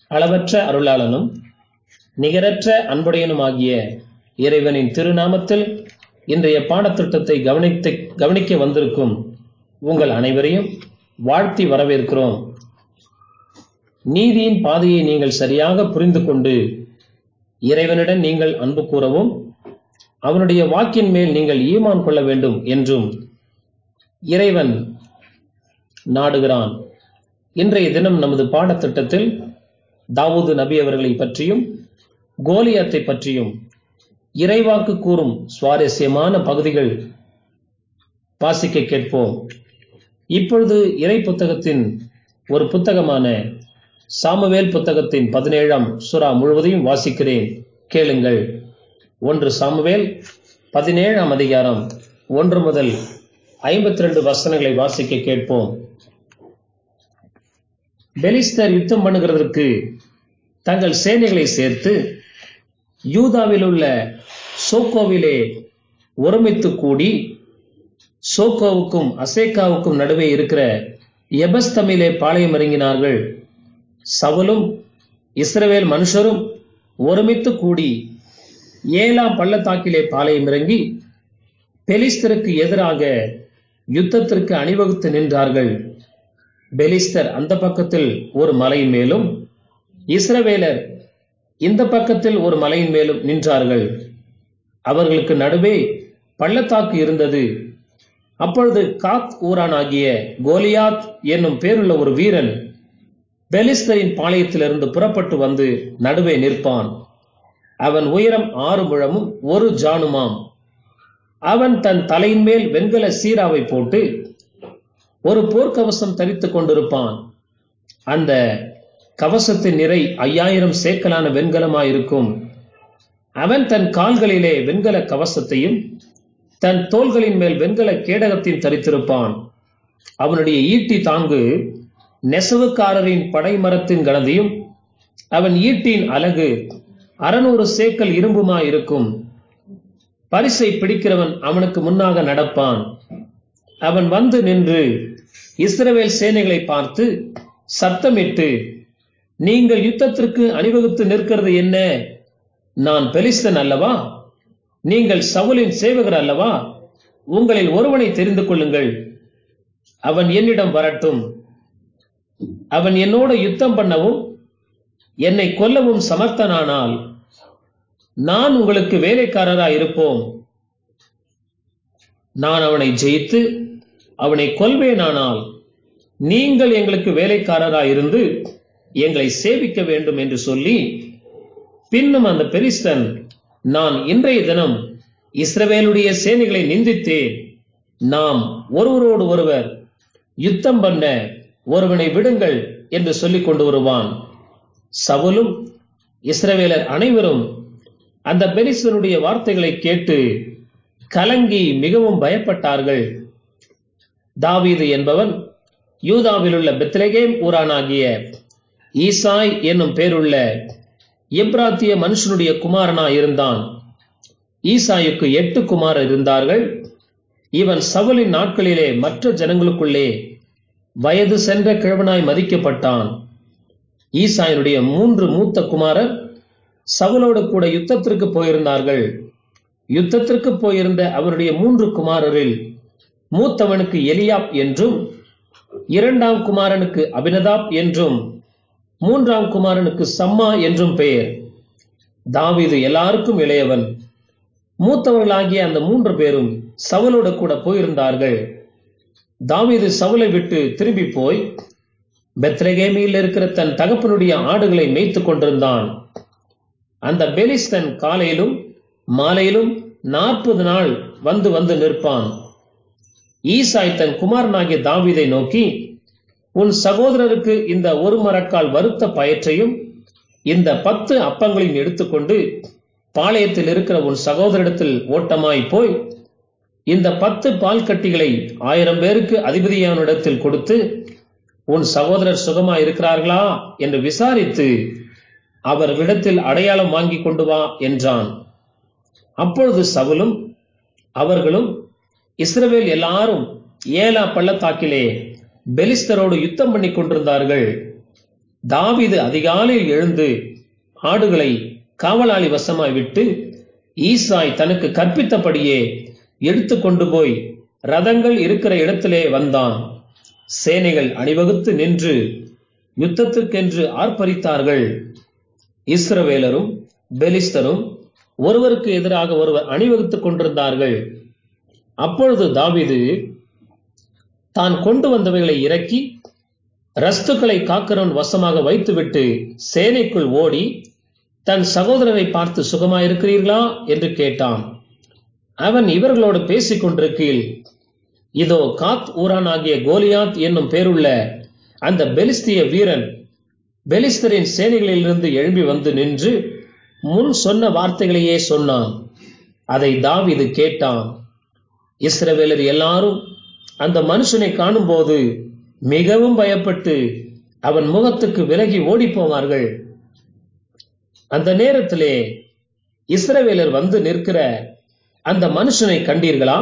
அளவற்ற அருளாளனும் நிகரற்ற அன்புடையனுமாகிய இறைவனின் திருநாமத்தில் இன்றைய பாடத்திட்டத்தை கவனித்து கவனிக்க வந்திருக்கும் உங்கள் அனைவரையும் வாழ்த்தி வரவேற்கிறோம் நீதியின் பாதையை நீங்கள் சரியாக புரிந்து கொண்டு இறைவனிடம் நீங்கள் அன்பு கூறவும் அவனுடைய வாக்கின் மேல் நீங்கள் ஈமான் கொள்ள வேண்டும் என்றும் இறைவன் நாடுகிறான் இன்றைய தினம் நமது பாடத்திட்டத்தில் தாவூது நபி அவர்களை பற்றியும் கோலியாத்தை பற்றியும் இறைவாக்கு கூறும் சுவாரஸ்யமான பகுதிகள் வாசிக்க கேட்போம் இப்பொழுது இறை புத்தகத்தின் ஒரு புத்தகமான சாமுவேல் புத்தகத்தின் பதினேழாம் சுறா முழுவதையும் வாசிக்கிறேன் கேளுங்கள் ஒன்று சாமுவேல் பதினேழாம் அதிகாரம் ஒன்று முதல் ஐம்பத்தி ரெண்டு வசனங்களை வாசிக்க கேட்போம் பெலிஸ்தர் யுத்தம் பண்ணுகிறதற்கு தங்கள் சேனைகளை சேர்த்து யூதாவில் உள்ள சோக்கோவிலே ஒருமித்து கூடி சோக்கோவுக்கும் அசேக்காவுக்கும் நடுவே இருக்கிற எபஸ்தமிலே பாளையம் இறங்கினார்கள் சவுலும் இஸ்ரவேல் மனுஷரும் ஒருமித்து கூடி ஏலா பள்ளத்தாக்கிலே பாளையம் இறங்கி பெலிஸ்தருக்கு எதிராக யுத்தத்திற்கு அணிவகுத்து நின்றார்கள் பெலிஸ்தர் அந்த பக்கத்தில் ஒரு மலையின் மேலும் இஸ்ரவேலர் இந்த பக்கத்தில் ஒரு மலையின் மேலும் நின்றார்கள் அவர்களுக்கு நடுவே பள்ளத்தாக்கு இருந்தது அப்பொழுது காத் ஊரானாகிய கோலியாத் என்னும் பேருள்ள ஒரு வீரன் பெலிஸ்தரின் பாளையத்திலிருந்து புறப்பட்டு வந்து நடுவே நிற்பான் அவன் உயரம் ஆறு முழமும் ஒரு ஜானுமாம் அவன் தன் தலையின் மேல் வெண்கல சீராவை போட்டு ஒரு போர்க்கவசம் தரித்துக் கொண்டிருப்பான் அந்த கவசத்தின் நிறை ஐயாயிரம் சேக்கலான வெண்கலமாயிருக்கும் அவன் தன் கால்களிலே வெண்கல கவசத்தையும் தன் தோள்களின் மேல் வெண்கல கேடகத்தையும் தரித்திருப்பான் அவனுடைய ஈட்டி தாங்கு நெசவுக்காரரின் படைமரத்தின் கலந்தையும் அவன் ஈட்டின் அலகு அறநூறு சேக்கல் இரும்புமாயிருக்கும் பரிசை பிடிக்கிறவன் அவனுக்கு முன்னாக நடப்பான் அவன் வந்து நின்று இஸ்ரவேல் சேனைகளை பார்த்து சத்தமிட்டு நீங்கள் யுத்தத்திற்கு அணிவகுத்து நிற்கிறது என்ன நான் பெலிஸ்தன் அல்லவா நீங்கள் சவுலின் சேவகர் அல்லவா உங்களில் ஒருவனை தெரிந்து கொள்ளுங்கள் அவன் என்னிடம் வரட்டும் அவன் என்னோட யுத்தம் பண்ணவும் என்னை கொல்லவும் சமர்த்தனானால் நான் உங்களுக்கு வேலைக்காரராய் இருப்போம் நான் அவனை ஜெயித்து அவனை கொல்வேனானால் நீங்கள் எங்களுக்கு வேலைக்காரராய் இருந்து எங்களை சேவிக்க வேண்டும் என்று சொல்லி பின்னும் அந்த பெரிஸ்தன் நான் இன்றைய தினம் இஸ்ரவேலுடைய சேனைகளை நிந்தித்தேன் நாம் ஒருவரோடு ஒருவர் யுத்தம் பண்ண ஒருவனை விடுங்கள் என்று சொல்லிக் கொண்டு வருவான் சவுலும் இஸ்ரவேலர் அனைவரும் அந்த பெரிசனுடைய வார்த்தைகளை கேட்டு கலங்கி மிகவும் பயப்பட்டார்கள் தாவீது என்பவன் யூதாவில் உள்ள பெத்லகேம் ஊரானாகிய ஈசாய் என்னும் பேருள்ள எப்ராத்திய மனுஷனுடைய குமாரனா இருந்தான் ஈசாயுக்கு எட்டு குமாரர் இருந்தார்கள் இவன் சவுலின் நாட்களிலே மற்ற ஜனங்களுக்குள்ளே வயது சென்ற கிழவனாய் மதிக்கப்பட்டான் ஈசாயனுடைய மூன்று மூத்த குமாரர் சவுலோடு கூட யுத்தத்திற்கு போயிருந்தார்கள் யுத்தத்திற்கு போயிருந்த அவருடைய மூன்று குமாரரில் மூத்தவனுக்கு எலியாப் என்றும் இரண்டாம் குமாரனுக்கு அபினதாப் என்றும் மூன்றாம் குமாரனுக்கு சம்மா என்றும் பெயர் தாவீது எல்லாருக்கும் இளையவன் மூத்தவர்களாகிய அந்த மூன்று பேரும் சவுலோடு கூட போயிருந்தார்கள் தாவீது சவுலை விட்டு திரும்பி போய் பெத்ரகேமியில் இருக்கிற தன் தகப்பனுடைய ஆடுகளை மேய்த்து கொண்டிருந்தான் அந்த பெலிஸ்தன் காலையிலும் மாலையிலும் நாற்பது நாள் வந்து வந்து நிற்பான் ஈசாய் தன் குமாரனாகிய தாவீதை நோக்கி உன் சகோதரருக்கு இந்த ஒரு மரக்கால் வறுத்த பயற்றையும் இந்த பத்து அப்பங்களையும் எடுத்துக்கொண்டு பாளையத்தில் இருக்கிற உன் சகோதரிடத்தில் ஓட்டமாய் போய் இந்த பத்து பால் கட்டிகளை ஆயிரம் பேருக்கு அதிபதியான இடத்தில் கொடுத்து உன் சகோதரர் சுகமா இருக்கிறார்களா என்று விசாரித்து அவர் விடத்தில் அடையாளம் வாங்கி கொண்டு வா என்றான் அப்பொழுது சவுலும் அவர்களும் இஸ்ரவேல் எல்லாரும் ஏலா பள்ளத்தாக்கிலே பெலிஸ்தரோடு யுத்தம் பண்ணி கொண்டிருந்தார்கள் தாவீது அதிகாலையில் எழுந்து ஆடுகளை காவலாளி வசமாய் விட்டு ஈசாய் தனக்கு கற்பித்தபடியே எடுத்து கொண்டு போய் ரதங்கள் இருக்கிற இடத்திலே வந்தான் சேனைகள் அணிவகுத்து நின்று யுத்தத்திற்கென்று ஆர்ப்பரித்தார்கள் இஸ்ரவேலரும் பெலிஸ்தரும் ஒருவருக்கு எதிராக ஒருவர் அணிவகுத்துக் கொண்டிருந்தார்கள் அப்பொழுது தாவீது தான் கொண்டு வந்தவைகளை இறக்கி ரஸ்துக்களை காக்கிறவன் வசமாக வைத்துவிட்டு சேனைக்குள் ஓடி தன் சகோதரரை பார்த்து சுகமாயிருக்கிறீர்களா என்று கேட்டான் அவன் இவர்களோடு பேசிக் கொண்டிருக்கையில் இதோ காத் ஊரான் ஆகிய கோலியாத் என்னும் பேருள்ள அந்த பெலிஸ்திய வீரன் பெலிஸ்தரின் சேனைகளிலிருந்து எழும்பி வந்து நின்று முன் சொன்ன வார்த்தைகளையே சொன்னான் அதை தாவீது கேட்டான் இஸ்ரவேலர் எல்லாரும் அந்த மனுஷனை காணும்போது மிகவும் பயப்பட்டு அவன் முகத்துக்கு விலகி ஓடி போவார்கள் அந்த நேரத்திலே இஸ்ரவேலர் வந்து நிற்கிற அந்த மனுஷனை கண்டீர்களா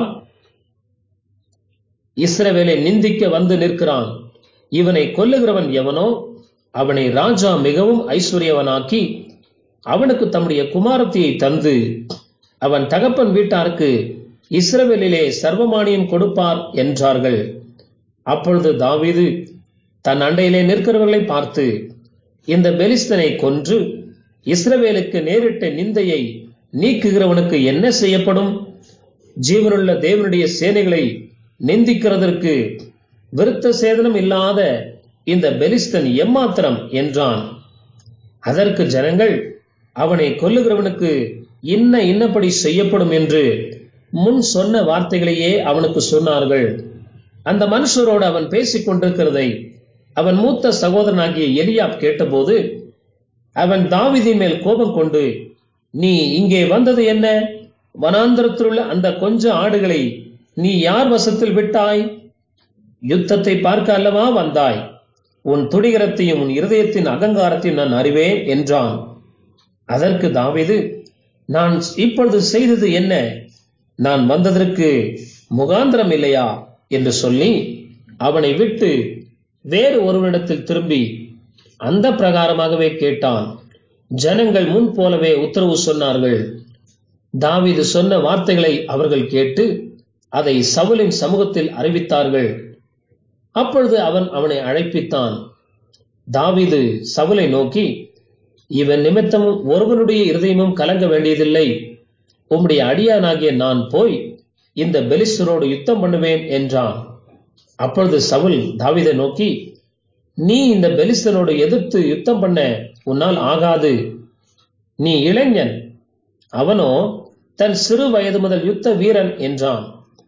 இஸ்ரவேலை நிந்திக்க வந்து நிற்கிறான் இவனை கொல்லுகிறவன் எவனோ அவனை ராஜா மிகவும் ஐஸ்வர்யவனாக்கி அவனுக்கு தம்முடைய குமாரத்தியை தந்து அவன் தகப்பன் வீட்டாருக்கு இஸ்ரவேலிலே சர்வமானியம் கொடுப்பார் என்றார்கள் அப்பொழுது தாவீது தன் அண்டையிலே நிற்கிறவர்களை பார்த்து இந்த பெலிஸ்தனை கொன்று இஸ்ரவேலுக்கு நேரிட்ட நிந்தையை நீக்குகிறவனுக்கு என்ன செய்யப்படும் ஜீவனுள்ள தேவனுடைய சேனைகளை நிந்திக்கிறதற்கு விருத்த சேதனம் இல்லாத இந்த பெலிஸ்தன் எம்மாத்திரம் என்றான் அதற்கு ஜனங்கள் அவனை கொல்லுகிறவனுக்கு இன்ன இன்னபடி செய்யப்படும் என்று முன் சொன்ன வார்த்தைகளையே அவனுக்கு சொன்னார்கள் அந்த மனுஷரோடு அவன் பேசிக் கொண்டிருக்கிறதை அவன் மூத்த சகோதரனாகிய எலியாப் கேட்டபோது அவன் தாவிதின் மேல் கோபம் கொண்டு நீ இங்கே வந்தது என்ன வனாந்தரத்திலுள்ள அந்த கொஞ்ச ஆடுகளை நீ யார் வசத்தில் விட்டாய் யுத்தத்தை பார்க்க அல்லவா வந்தாய் உன் துடிகரத்தையும் உன் இருதயத்தின் அகங்காரத்தையும் நான் அறிவேன் என்றான் அதற்கு தாவிது நான் இப்பொழுது செய்தது என்ன நான் வந்ததற்கு முகாந்திரம் இல்லையா என்று சொல்லி அவனை விட்டு வேறு ஒருவனிடத்தில் திரும்பி அந்த பிரகாரமாகவே கேட்டான் ஜனங்கள் முன் போலவே உத்தரவு சொன்னார்கள் தாவீது சொன்ன வார்த்தைகளை அவர்கள் கேட்டு அதை சவுலின் சமூகத்தில் அறிவித்தார்கள் அப்பொழுது அவன் அவனை அழைப்பித்தான் தாவீது சவுலை நோக்கி இவன் நிமித்தமும் ஒருவனுடைய இருதயமும் கலங்க வேண்டியதில்லை உம்முடைய அடியானாகிய நான் போய் இந்த பெலிஸ்தரோடு யுத்தம் பண்ணுவேன் என்றான் அப்பொழுது சவுல் தாவீதை நோக்கி நீ இந்த பெலிஸ்தனோடு எதிர்த்து யுத்தம் பண்ண உன்னால் ஆகாது நீ இளைஞன் அவனோ தன் சிறு வயது முதல் யுத்த வீரன் என்றான்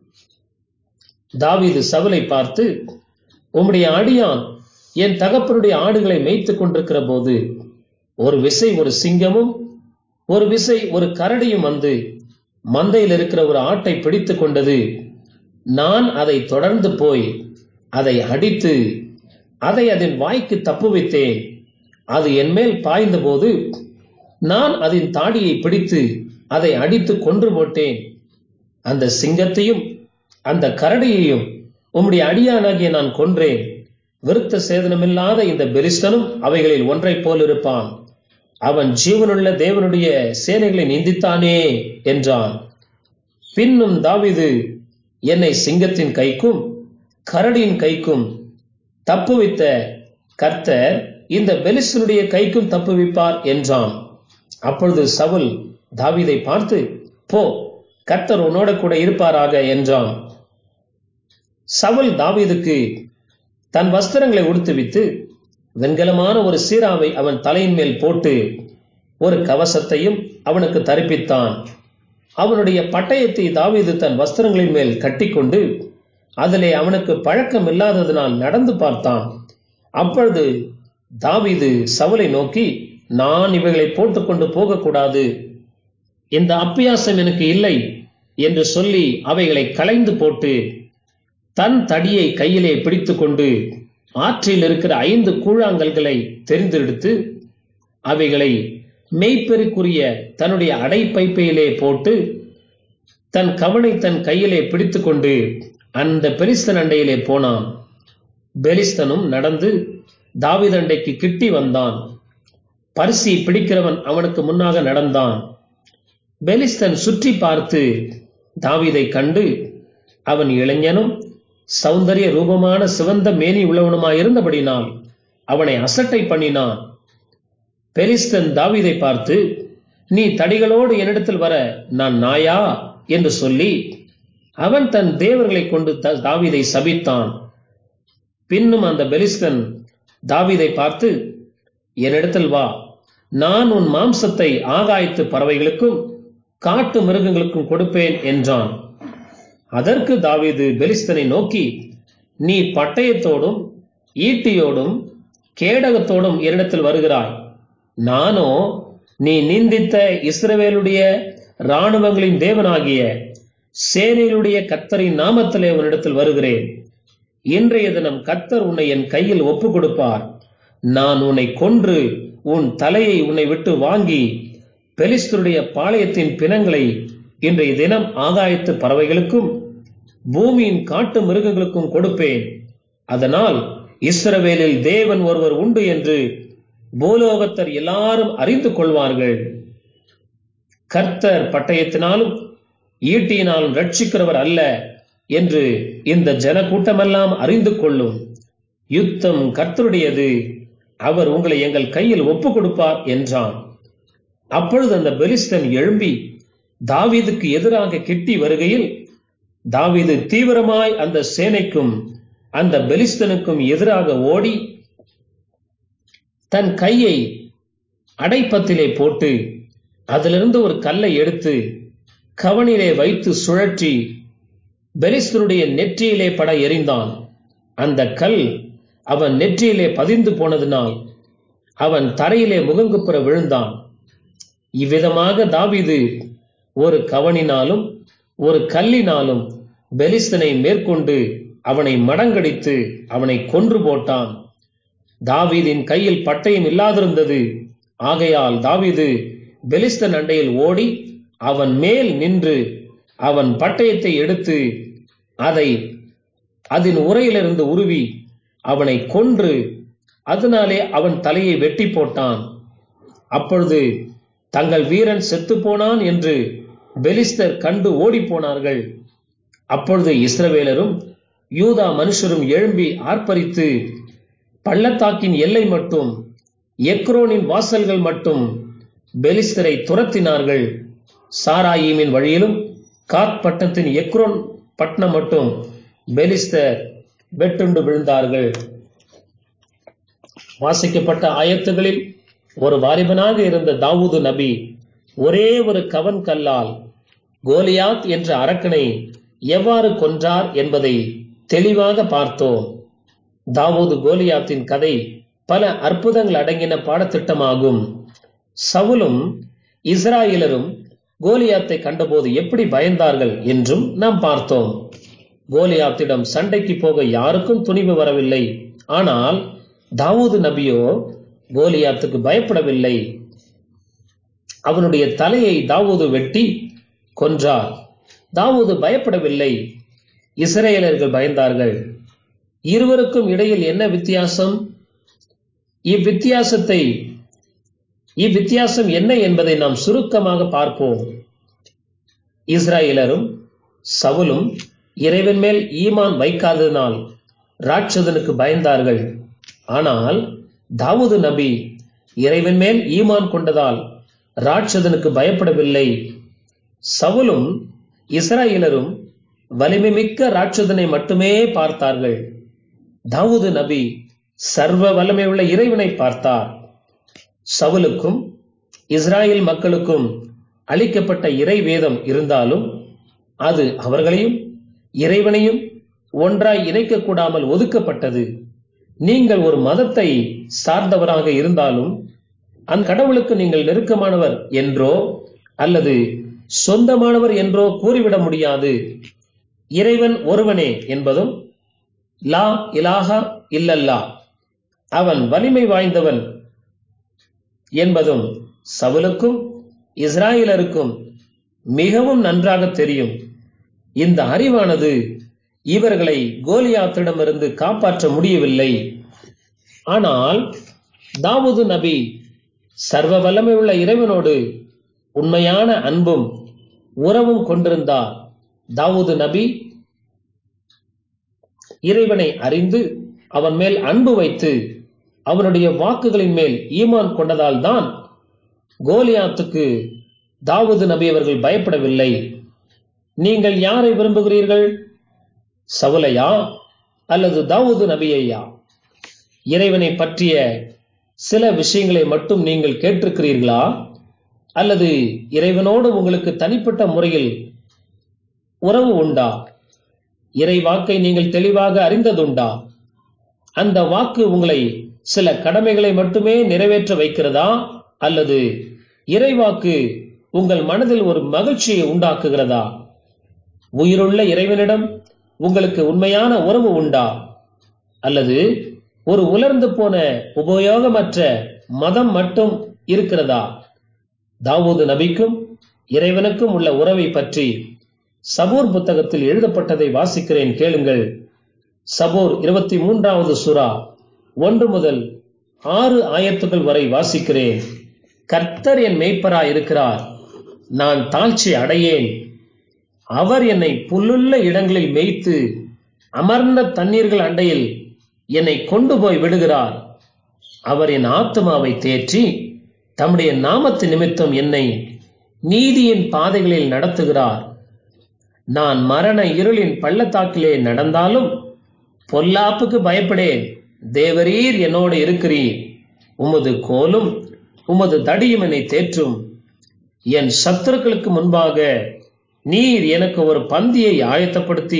தாவீது சவுலை பார்த்து உம்முடைய அடியான் என் தகப்பனுடைய ஆடுகளை மேய்த்துக் கொண்டிருக்கிற போது ஒரு விசை ஒரு சிங்கமும் ஒரு விசை ஒரு கரடியும் வந்து மந்தையில் இருக்கிற ஒரு ஆட்டை பிடித்து கொண்டது நான் அதை தொடர்ந்து போய் அதை அடித்து அதை அதன் வாய்க்கு தப்புவித்தேன் அது என் மேல் பாய்ந்தபோது நான் அதன் தாடியை பிடித்து அதை அடித்து கொன்று போட்டேன் அந்த சிங்கத்தையும் அந்த கரடியையும் உம்முடைய அடியானாகிய நான் கொன்றேன் விருத்த சேதனமில்லாத இந்த பெலிஸ்தனும் அவைகளில் ஒன்றைப் போல் இருப்பான் அவன் ஜீவனுள்ள தேவனுடைய சேனைகளை நிந்தித்தானே என்றான் பின்னும் தாவிது என்னை சிங்கத்தின் கைக்கும் கரடியின் கைக்கும் தப்புவித்த கர்த்தர் இந்த பெலிஸ்தனுடைய கைக்கும் தப்புவிப்பார் என்றான் அப்பொழுது சவுல் தாவீதை பார்த்து போ கர்த்தர் உன்னோட கூட இருப்பாராக என்றான் சவுல் தாவீதுக்கு தன் வஸ்திரங்களை உடுத்துவித்து வெண்கலமான ஒரு சீராவை அவன் தலையின் மேல் போட்டு ஒரு கவசத்தையும் அவனுக்கு தரிப்பித்தான் அவனுடைய பட்டயத்தை தாவீது தன் வஸ்திரங்களின் மேல் கட்டிக்கொண்டு அதிலே அவனுக்கு பழக்கம் இல்லாததினால் நடந்து பார்த்தான் அப்பொழுது தாவீது சவுலை நோக்கி நான் இவைகளை போட்டுக்கொண்டு போகக்கூடாது இந்த அப்பியாசம் எனக்கு இல்லை என்று சொல்லி அவைகளை களைந்து போட்டு தன் தடியை கையிலே பிடித்துக்கொண்டு ஆற்றில் இருக்கிற ஐந்து கூழாங்கல்களை தெரிந்தெடுத்து அவைகளை மெய்ப்பெருக்குரிய தன்னுடைய அடைப்பைப்பையிலே போட்டு தன் கவனை தன் கையிலே பிடித்துக்கொண்டு அந்த பெலிஸ்தன் அண்டையிலே போனான் பெலிஸ்தனும் நடந்து தாவிதண்டைக்கு கிட்டி வந்தான் பரிசி பிடிக்கிறவன் அவனுக்கு முன்னாக நடந்தான் பெலிஸ்தன் சுற்றி பார்த்து தாவீதை கண்டு அவன் இளைஞனும் சௌந்தரிய ரூபமான சிவந்த மேனி உள்ளவனுமாயிருந்தபடினால் அவனை அசட்டை பண்ணினான் பெலிஸ்தன் தாவீதை பார்த்து நீ தடிகளோடு என்னிடத்தில் வர நான் நாயா என்று சொல்லி அவன் தன் தேவர்களை கொண்டு த- தாவீதை சபித்தான் பின்னும் அந்த பெலிஸ்தன் தாவீதை பார்த்து என்னிடத்தில் வா நான் உன் மாம்சத்தை ஆகாயத்து பறவைகளுக்கும் காட்டு மிருகங்களுக்கும் கொடுப்பேன் என்றான் அதற்கு தாவீது பெலிஸ்தனை நோக்கி நீ பட்டயத்தோடும் ஈட்டியோடும் கேடகத்தோடும் என்னிடத்தில் வருகிறாய் நானோ நீ நிந்தித்த இஸ்ரவேலுடைய இராணுவங்களின் தேவனாகிய சேனையிலுடைய கர்த்தரின் நாமத்திலே உன்னிடத்தில் வருகிறேன் இன்றைய தினம் கர்த்தர் உன்னை என் கையில் ஒப்பு கொடுப்பார் நான் உன்னை கொன்று உன் தலையை உன்னை விட்டு வாங்கி பெலிஸ்தருடைய பாளையத்தின் பிணங்களை இன்றைய தினம் ஆகாயத்து பறவைகளுக்கும் பூமியின் காட்டு மிருகங்களுக்கும் கொடுப்பேன் அதனால் இஸ்ரவேலில் தேவன் ஒருவர் உண்டு என்று பூலோகத்தர் எல்லாரும் அறிந்து கொள்வார்கள் கர்த்தர் பட்டயத்தினாலும் ஈட்டியினாலும் ரட்சிக்கிறவர் அல்ல என்று இந்த ஜனக்கூட்டமெல்லாம் அறிந்து கொள்ளும் யுத்தம் கர்த்தருடையது அவர் உங்களை எங்கள் கையில் ஒப்பு கொடுப்பார் என்றான் அப்பொழுது அந்த பெலிஸ்தன் எழும்பி தாவீதுக்கு எதிராக கிட்டி வருகையில் தாவீது தீவிரமாய் அந்த சேனைக்கும் அந்த பெலிஸ்தனுக்கும் எதிராக ஓடி தன் கையை அடைப்பத்திலே போட்டு அதிலிருந்து ஒரு கல்லை எடுத்து கவனிலே வைத்து சுழற்றி பெலிஸ்தருடைய நெற்றியிலே பட எறிந்தான் அந்த கல் அவன் நெற்றியிலே பதிந்து போனதினால் அவன் தரையிலே முகங்குப்புற விழுந்தான் இவ்விதமாக தாவீது ஒரு கவனினாலும் ஒரு கல்லினாலும் பெலிஸ்தனை மேற்கொண்டு அவனை மடங்கடித்து அவனை கொன்று போட்டான் தாவீதின் கையில் பட்டயம் இல்லாதிருந்தது ஆகையால் தாவீது பெலிஸ்தன் அண்டையில் ஓடி அவன் மேல் நின்று அவன் பட்டயத்தை எடுத்து அதை அதன் உரையிலிருந்து உருவி அவனை கொன்று அதனாலே அவன் தலையை வெட்டி போட்டான் அப்பொழுது தங்கள் வீரன் செத்துப் போனான் என்று பெலிஸ்தர் கண்டு ஓடிப் போனார்கள் அப்பொழுது இஸ்ரவேலரும் யூதா மனுஷரும் எழும்பி ஆர்ப்பரித்து பள்ளத்தாக்கின் எல்லை மட்டும் எக்ரோனின் வாசல்கள் மட்டும் பெலிஸ்தரை துரத்தினார்கள் சாராயீமின் வழியிலும் காத் பட்டத்தின் எக்ரோன் பட்டணம் மட்டும் பெலிஸ்தர் வெட்டுண்டு விழுந்தார்கள் வாசிக்கப்பட்ட ஆயத்துகளில் ஒரு வாலிபனாக இருந்த தாவூது நபி ஒரே ஒரு கவன் கல்லால் கோலியாத் என்ற அரக்கனை எவ்வாறு கொன்றார் என்பதை தெளிவாக பார்த்தோம் தாவூது கோலியாத்தின் கதை பல அற்புதங்கள் அடங்கின பாடத்திட்டமாகும் சவுலும் இஸ்ராயலரும் கோலியாத்தை கண்டபோது எப்படி பயந்தார்கள் என்றும் நாம் பார்த்தோம் கோலியாத்திடம் சண்டைக்கு போக யாருக்கும் துணிவு வரவில்லை ஆனால் தாவூது நபியோ கோலியாத்துக்கு பயப்படவில்லை அவனுடைய தலையை தாவூது வெட்டி கொன்றார் தாவூது பயப்படவில்லை இஸ்ரேலர்கள் பயந்தார்கள் இருவருக்கும் இடையில் என்ன வித்தியாசம் இவ்வித்தியாசத்தை இவ்வித்தியாசம் என்ன என்பதை நாம் சுருக்கமாக பார்ப்போம் இஸ்ராயலரும் சவுலும் இறைவன் மேல் ஈமான் வைக்காததினால் ராட்சதனுக்கு பயந்தார்கள் ஆனால் தாவூது நபி இறைவன் மேல் ஈமான் கொண்டதால் ராட்சதனுக்கு பயப்படவில்லை சவுலும் இஸ்ராயலரும் வலிமை மிக்க ராட்சதனை மட்டுமே பார்த்தார்கள் தாவூது நபி சர்வ வல்லமை உள்ள இறைவனை பார்த்தார் சவுலுக்கும் இஸ்ராயல் மக்களுக்கும் அளிக்கப்பட்ட இறை வேதம் இருந்தாலும் அது அவர்களையும் இறைவனையும் ஒன்றாய் இணைக்க கூடாமல் ஒதுக்கப்பட்டது நீங்கள் ஒரு மதத்தை சார்ந்தவராக இருந்தாலும் அந்த கடவுளுக்கு நீங்கள் நெருக்கமானவர் என்றோ அல்லது சொந்தமானவர் என்றோ கூறிவிட முடியாது இறைவன் ஒருவனே என்பதும் லா இலாஹா இல்லல்லா அவன் வலிமை வாய்ந்தவன் என்பதும் சவுலுக்கும் இஸ்ராயலருக்கும் மிகவும் நன்றாக தெரியும் இந்த அறிவானது இவர்களை கோலியாத்திடமிருந்து காப்பாற்ற முடியவில்லை ஆனால் தாவூது நபி சர்வ வல்லமை உள்ள இறைவனோடு உண்மையான அன்பும் உறவும் கொண்டிருந்தார் தாவூது நபி இறைவனை அறிந்து அவன் மேல் அன்பு வைத்து அவனுடைய வாக்குகளின் மேல் ஈமான் கொண்டதால் தான் கோலியாத்துக்கு தாவூது நபி அவர்கள் பயப்படவில்லை நீங்கள் யாரை விரும்புகிறீர்கள் சவுலையா அல்லது தாவூது நபியையா இறைவனை பற்றிய சில விஷயங்களை மட்டும் நீங்கள் கேட்டிருக்கிறீர்களா அல்லது இறைவனோடு உங்களுக்கு தனிப்பட்ட முறையில் உறவு உண்டா இறை வாக்கை நீங்கள் தெளிவாக அறிந்ததுண்டா அந்த வாக்கு உங்களை சில கடமைகளை மட்டுமே நிறைவேற்ற வைக்கிறதா அல்லது இறைவாக்கு உங்கள் மனதில் ஒரு மகிழ்ச்சியை உண்டாக்குகிறதா உயிருள்ள இறைவனிடம் உங்களுக்கு உண்மையான உறவு உண்டா அல்லது ஒரு உலர்ந்து போன உபயோகமற்ற மதம் மட்டும் இருக்கிறதா தாவூது நபிக்கும் இறைவனுக்கும் உள்ள உறவை பற்றி சபூர் புத்தகத்தில் எழுதப்பட்டதை வாசிக்கிறேன் கேளுங்கள் சபூர் இருபத்தி மூன்றாவது சுறா ஒன்று முதல் ஆறு ஆயத்துகள் வரை வாசிக்கிறேன் கர்த்தர் என் மேய்ப்பராய் இருக்கிறார் நான் தாழ்ச்சி அடையேன் அவர் என்னை புல்லுள்ள இடங்களில் மேய்த்து அமர்ந்த தண்ணீர்கள் அண்டையில் என்னை கொண்டு போய் விடுகிறார் அவர் என் ஆத்மாவை தேற்றி தம்முடைய நாமத்து நிமித்தம் என்னை நீதியின் பாதைகளில் நடத்துகிறார் நான் மரண இருளின் பள்ளத்தாக்கிலே நடந்தாலும் பொல்லாப்புக்கு பயப்படேன் தேவரீர் என்னோடு இருக்கிறீர் உமது கோலும் உமது தடியும் என்னை தேற்றும் என் சத்துருக்களுக்கு முன்பாக நீர் எனக்கு ஒரு பந்தியை ஆயத்தப்படுத்தி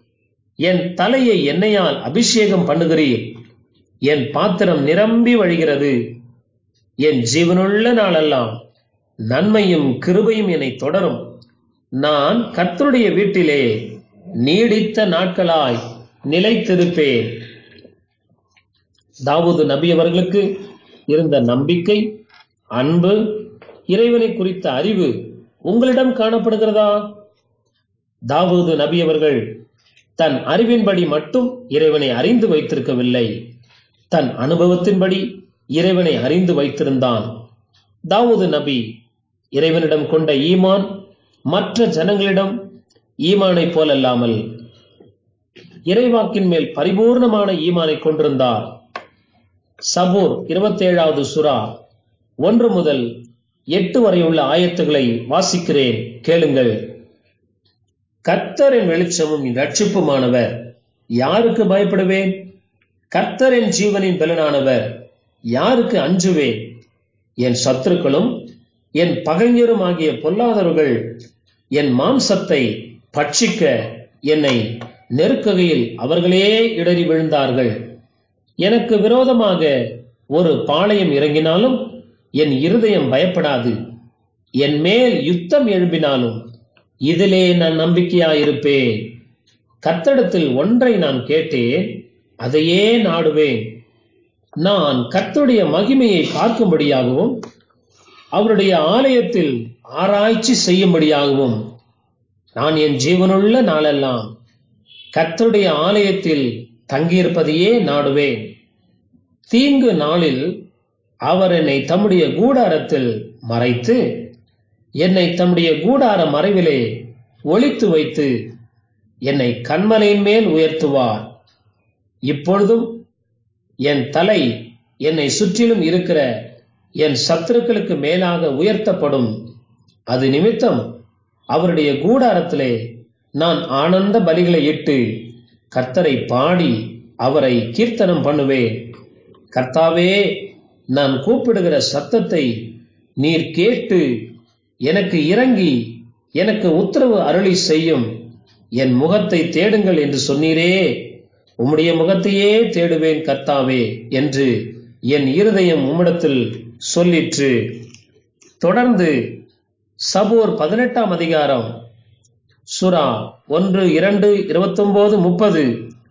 என் தலையை எண்ணெயால் அபிஷேகம் பண்ணுகிறீர் என் பாத்திரம் நிரம்பி வழிகிறது என் ஜீவனுள்ள நாளெல்லாம் நன்மையும் கிருபையும் என்னை தொடரும் நான் கர்த்தருடைய வீட்டிலே நீடித்த நாட்களாய் நிலைத்திருப்பேன் தாவூது நபி அவர்களுக்கு இருந்த நம்பிக்கை அன்பு இறைவனை குறித்த அறிவு உங்களிடம் காணப்படுகிறதா தாவூது நபி அவர்கள் தன் அறிவின்படி மட்டும் இறைவனை அறிந்து வைத்திருக்கவில்லை தன் அனுபவத்தின்படி இறைவனை அறிந்து வைத்திருந்தான் தாவூது நபி இறைவனிடம் கொண்ட ஈமான் மற்ற ஜனங்களிடம் ஈமானை போலல்லாமல் இறைவாக்கின் மேல் பரிபூர்ணமான ஈமானை கொண்டிருந்தார் சபூர் இருபத்தேழாவது சுறா ஒன்று முதல் எட்டு வரை உள்ள ஆயத்துகளை வாசிக்கிறேன் கேளுங்கள் கர்த்தரின் வெளிச்சமும் ரட்சிப்புமானவர் யாருக்கு பயப்படுவேன் கர்த்தரின் ஜீவனின் பலனானவர் யாருக்கு அஞ்சுவேன் என் சத்துருக்களும் என் பகைஞரும் ஆகிய பொல்லாதவர்கள் என் மாம்சத்தை பட்சிக்க என்னை நெருக்குகையில் அவர்களே இடறி விழுந்தார்கள் எனக்கு விரோதமாக ஒரு பாளையம் இறங்கினாலும் என் இருதயம் பயப்படாது என் மேல் யுத்தம் எழும்பினாலும் இதிலே நான் நம்பிக்கையாயிருப்பேன் கத்தடத்தில் ஒன்றை நான் கேட்டேன் அதையே நாடுவேன் நான் கர்த்தருடைய மகிமையை பார்க்கும்படியாகவும் அவருடைய ஆலயத்தில் ஆராய்ச்சி செய்யும்படியாகவும் நான் என் ஜீவனுள்ள நாளெல்லாம் கர்த்தருடைய ஆலயத்தில் தங்கியிருப்பதையே நாடுவேன் தீங்கு நாளில் அவர் என்னை தம்முடைய கூடாரத்தில் மறைத்து என்னை தம்முடைய கூடார மறைவிலே ஒளித்து வைத்து என்னை கண்மலையின் மேல் உயர்த்துவார் இப்பொழுதும் என் தலை என்னை சுற்றிலும் இருக்கிற என் சத்துருக்களுக்கு மேலாக உயர்த்தப்படும் அது நிமித்தம் அவருடைய கூடாரத்திலே நான் ஆனந்த பலிகளை இட்டு கர்த்தரை பாடி அவரை கீர்த்தனம் பண்ணுவேன் கர்த்தாவே நான் கூப்பிடுகிற சத்தத்தை நீர் கேட்டு எனக்கு இறங்கி எனக்கு உத்தரவு அருளி செய்யும் என் முகத்தை தேடுங்கள் என்று சொன்னீரே உம்முடைய முகத்தையே தேடுவேன் கர்த்தாவே என்று என் இருதயம் உம்மிடத்தில் சொல்லிற்று தொடர்ந்து சபோர் பதினெட்டாம் அதிகாரம் சுரா ஒன்று இரண்டு இருபத்தொன்பது முப்பது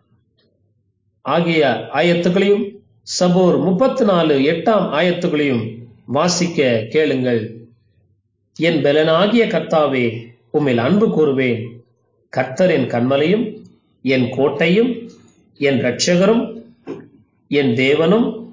ஆகிய ஆயத்துகளையும் சபோர் முப்பத்தி நாலு எட்டாம் ஆயத்துகளையும் வாசிக்க கேளுங்கள் என் பலனாகிய கர்த்தாவே உம்மில் அன்பு கூறுவேன் கர்த்தர் என் கண்மலையும் என் கோட்டையும் என் இரட்சகரும் என் தேவனும்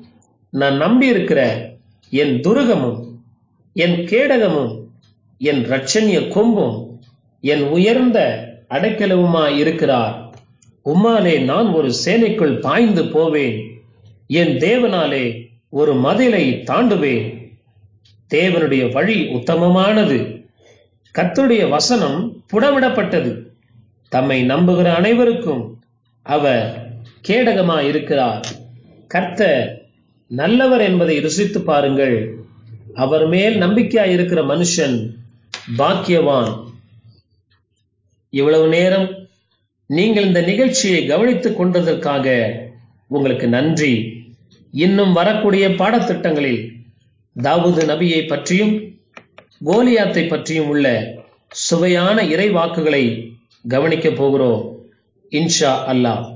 நான் நம்பியிருக்கிற என் துருகமும் என் கேடகமும் என் இரட்சணிய கொம்பும் என் உயர்ந்த அடைக்கலவுமாய் இருக்கிறார் உம்மாலே நான் ஒரு சேனைக்குள் பாய்ந்து போவேன் என் தேவனாலே ஒரு மதிலை தாண்டுவேன் தேவனுடைய வழி உத்தமமானது கர்த்தருடைய வசனம் புடமிடப்பட்டது தம்மை நம்புகிற அனைவருக்கும் அவர் கேடகமாய் இருக்கிறார் கர்த்தர் நல்லவர் என்பதை ருசித்து பாருங்கள் அவர் மேல் நம்பிக்கையாய் இருக்கிற மனுஷன் பாக்கியவான் இவ்வளவு நேரம் நீங்கள் இந்த நிகழ்ச்சியை கவனித்துக் கொண்டதற்காக உங்களுக்கு நன்றி இன்னும் வரக்கூடிய பாடத்திட்டங்களில் தாவூது நபியை பற்றியும் கோலியாத்தை பற்றியும் உள்ள சுவையான இறை வாக்குகளை கவனிக்கப் போகிறோம் இன்ஷா அல்லாஹ்